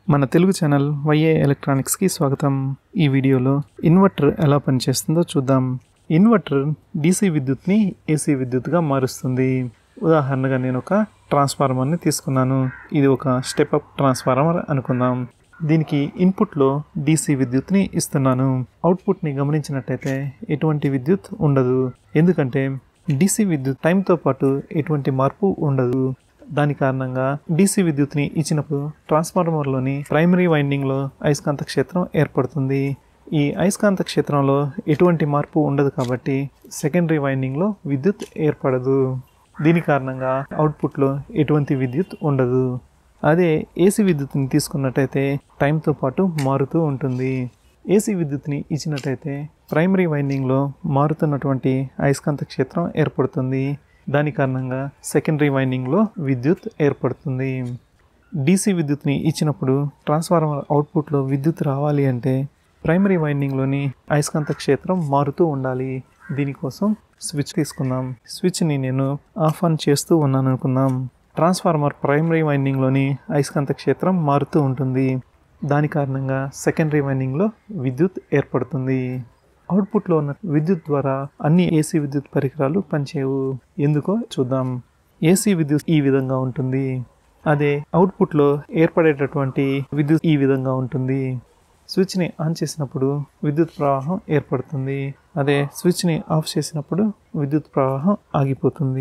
మన తెలుగు ఛానల్ వైఏ ఎలక్ట్రానిక్స్కి స్వాగతం ఈ వీడియోలో ఇన్వర్టర్ ఎలా పనిచేస్తుందో చూద్దాం ఇన్వర్టర్ డీసీ విద్యుత్ని ఏసీ విద్యుత్గా మారుస్తుంది ఉదాహరణగా నేను ఒక ట్రాన్స్ఫార్మర్ని తీసుకున్నాను ఇది ఒక స్టెప్ అప్ ట్రాన్స్ఫార్మర్ అనుకుందాం దీనికి ఇన్పుట్లో డీసీ విద్యుత్ని ఇస్తున్నాను అవుట్పుట్ని గమనించినట్టయితే ఎటువంటి విద్యుత్ ఉండదు ఎందుకంటే డీసీ విద్యుత్ టైంతో పాటు ఎటువంటి మార్పు ఉండదు దాని కారణంగా డీసీ విద్యుత్ని ఇచ్చినప్పుడు ట్రాన్స్ఫార్మర్లోని ప్రైమరీ వైండింగ్లో అయస్కాంత క్షేత్రం ఏర్పడుతుంది ఈ అయస్కాంత క్షేత్రంలో ఎటువంటి మార్పు ఉండదు కాబట్టి సెకండరీ వైండింగ్లో విద్యుత్ ఏర్పడదు దీని కారణంగా అవుట్పుట్లో ఎటువంటి విద్యుత్ ఉండదు అదే ఏసీ విద్యుత్ని తీసుకున్నట్టయితే టైంతో పాటు మారుతూ ఉంటుంది ఏసీ విద్యుత్ని ఇచ్చినట్టయితే ప్రైమరీ వైండింగ్లో మారుతున్నటువంటి అయస్కాంత క్షేత్రం ఏర్పడుతుంది దాని కారణంగా సెకండరీ వైండింగ్లో విద్యుత్ ఏర్పడుతుంది డీసీ విద్యుత్ని ఇచ్చినప్పుడు ట్రాన్స్ఫార్మర్ అవుట్పుట్లో విద్యుత్ రావాలి అంటే ప్రైమరీ వైండింగ్లోని అయస్కాంత క్షేత్రం మారుతూ ఉండాలి దీనికోసం స్విచ్ తీసుకుందాం స్విచ్ని నేను ఆఫ్ ఆన్ చేస్తూ ఉన్నాను అనుకుందాం ట్రాన్స్ఫార్మర్ ప్రైమరీ వైండింగ్లోని అయస్కాంత క్షేత్రం మారుతూ ఉంటుంది దాని కారణంగా సెకండరీ వైండింగ్లో విద్యుత్ ఏర్పడుతుంది అవుట్పుట్లో ఉన్న విద్యుత్ ద్వారా అన్ని ఏసీ విద్యుత్ పరికరాలు పనిచేయవు ఎందుకో చూద్దాం ఏసీ విద్యుత్ ఈ విధంగా ఉంటుంది అదే అవుట్పుట్లో ఏర్పడేటటువంటి విద్యుత్ ఈ విధంగా ఉంటుంది స్విచ్ని ఆన్ చేసినప్పుడు విద్యుత్ ప్రవాహం ఏర్పడుతుంది అదే స్విచ్ని ఆఫ్ చేసినప్పుడు విద్యుత్ ప్రవాహం ఆగిపోతుంది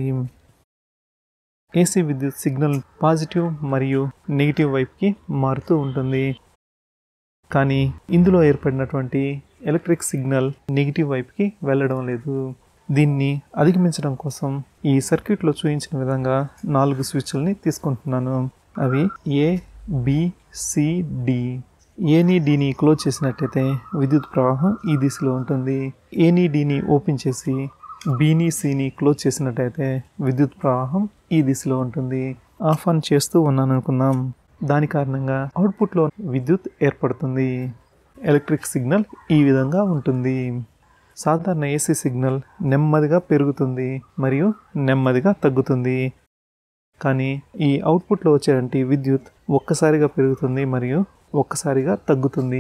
ఏసీ విద్యుత్ సిగ్నల్ పాజిటివ్ మరియు నెగిటివ్ వైపుకి మారుతూ ఉంటుంది కానీ ఇందులో ఏర్పడినటువంటి ఎలక్ట్రిక్ సిగ్నల్ నెగిటివ్ వైపుకి వెళ్ళడం లేదు దీన్ని అధిగమించడం కోసం ఈ సర్క్యూట్లో చూపించిన విధంగా నాలుగు స్విచ్లని తీసుకుంటున్నాను అవి ఏ బి సి డి ఏని డిని క్లోజ్ చేసినట్టయితే విద్యుత్ ప్రవాహం ఈ దిశలో ఉంటుంది ఏని డిని ఓపెన్ చేసి బీని సిని క్లోజ్ చేసినట్టయితే విద్యుత్ ప్రవాహం ఈ దిశలో ఉంటుంది ఆఫ్ ఆన్ చేస్తూ ఉన్నాను అనుకుందాం దాని కారణంగా అవుట్పుట్లో విద్యుత్ ఏర్పడుతుంది ఎలక్ట్రిక్ సిగ్నల్ ఈ విధంగా ఉంటుంది సాధారణ ఏసీ సిగ్నల్ నెమ్మదిగా పెరుగుతుంది మరియు నెమ్మదిగా తగ్గుతుంది కానీ ఈ అవుట్పుట్లో వచ్చేటువంటి విద్యుత్ ఒక్కసారిగా పెరుగుతుంది మరియు ఒక్కసారిగా తగ్గుతుంది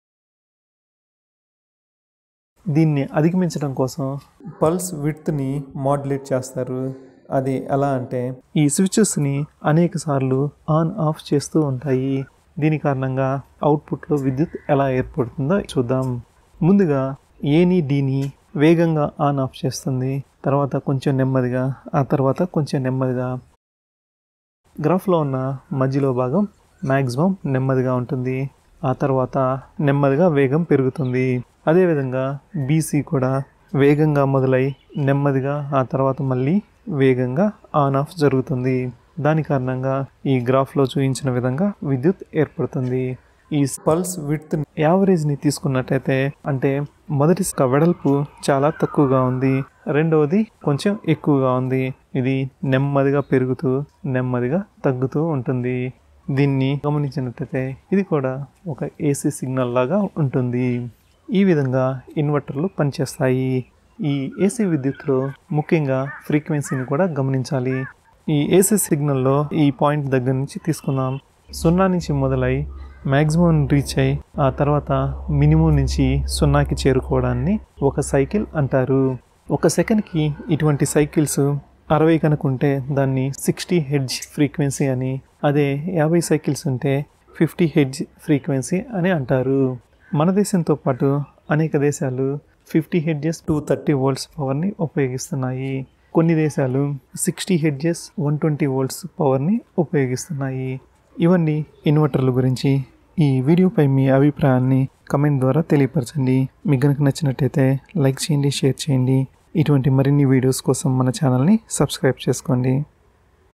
దీన్ని అధిగమించడం కోసం పల్స్ విడ్త్ని మాడ్యులేట్ చేస్తారు అది ఎలా అంటే ఈ స్విచెస్ని అనేక సార్లు ఆన్ ఆఫ్ చేస్తూ ఉంటాయి దీని కారణంగా అవుట్పుట్లో విద్యుత్ ఎలా ఏర్పడుతుందో చూద్దాం ముందుగా ఏని డీని వేగంగా ఆన్ ఆఫ్ చేస్తుంది తర్వాత కొంచెం నెమ్మదిగా ఆ తర్వాత కొంచెం నెమ్మదిగా గ్రాఫ్లో ఉన్న మధ్యలో భాగం మ్యాక్సిమం నెమ్మదిగా ఉంటుంది ఆ తర్వాత నెమ్మదిగా వేగం పెరుగుతుంది అదేవిధంగా బీసీ కూడా వేగంగా మొదలై నెమ్మదిగా ఆ తర్వాత మళ్ళీ వేగంగా ఆన్ ఆఫ్ జరుగుతుంది దాని కారణంగా ఈ గ్రాఫ్లో చూపించిన విధంగా విద్యుత్ ఏర్పడుతుంది ఈ పల్స్ విడ్త్ యావరేజ్ని తీసుకున్నట్టయితే అంటే మొదటి వెడల్పు చాలా తక్కువగా ఉంది రెండవది కొంచెం ఎక్కువగా ఉంది ఇది నెమ్మదిగా పెరుగుతూ నెమ్మదిగా తగ్గుతూ ఉంటుంది దీన్ని గమనించినట్టయితే ఇది కూడా ఒక ఏసీ సిగ్నల్ లాగా ఉంటుంది ఈ విధంగా ఇన్వర్టర్లు పనిచేస్తాయి ఈ ఏసీ విద్యుత్లో ముఖ్యంగా ఫ్రీక్వెన్సీని కూడా గమనించాలి ఈ ఏసీ సిగ్నల్లో ఈ పాయింట్ దగ్గర నుంచి తీసుకుందాం సున్నా నుంచి మొదలై మ్యాక్సిమం రీచ్ అయి ఆ తర్వాత మినిమం నుంచి సున్నాకి చేరుకోవడాన్ని ఒక సైకిల్ అంటారు ఒక సెకండ్కి ఇటువంటి సైకిల్స్ అరవై కనుకుంటే దాన్ని సిక్స్టీ హెడ్జ్ ఫ్రీక్వెన్సీ అని అదే యాభై సైకిల్స్ ఉంటే ఫిఫ్టీ హెడ్జ్ ఫ్రీక్వెన్సీ అని అంటారు మన దేశంతో పాటు అనేక దేశాలు fifty hertz two thirty volts పవర్ని ఉపయోగిస్తున్నాయి కొన్ని దేశాలు sixty hertz one twenty volts పవర్ని ఉపయోగిస్తున్నాయి ఇవన్నీ ఇన్వర్టర్ల గురించి ఈ వీడియోపై మీ అభిప్రాయాన్ని కమెంట్ ద్వారా తెలియపరచండి మీకు కనుక నచ్చినట్టయితే లైక్ చేయండి షేర్ చేయండి ఇటువంటి మరిన్ని వీడియోస్ కోసం మన ఛానల్ని సబ్స్క్రైబ్ చేసుకోండి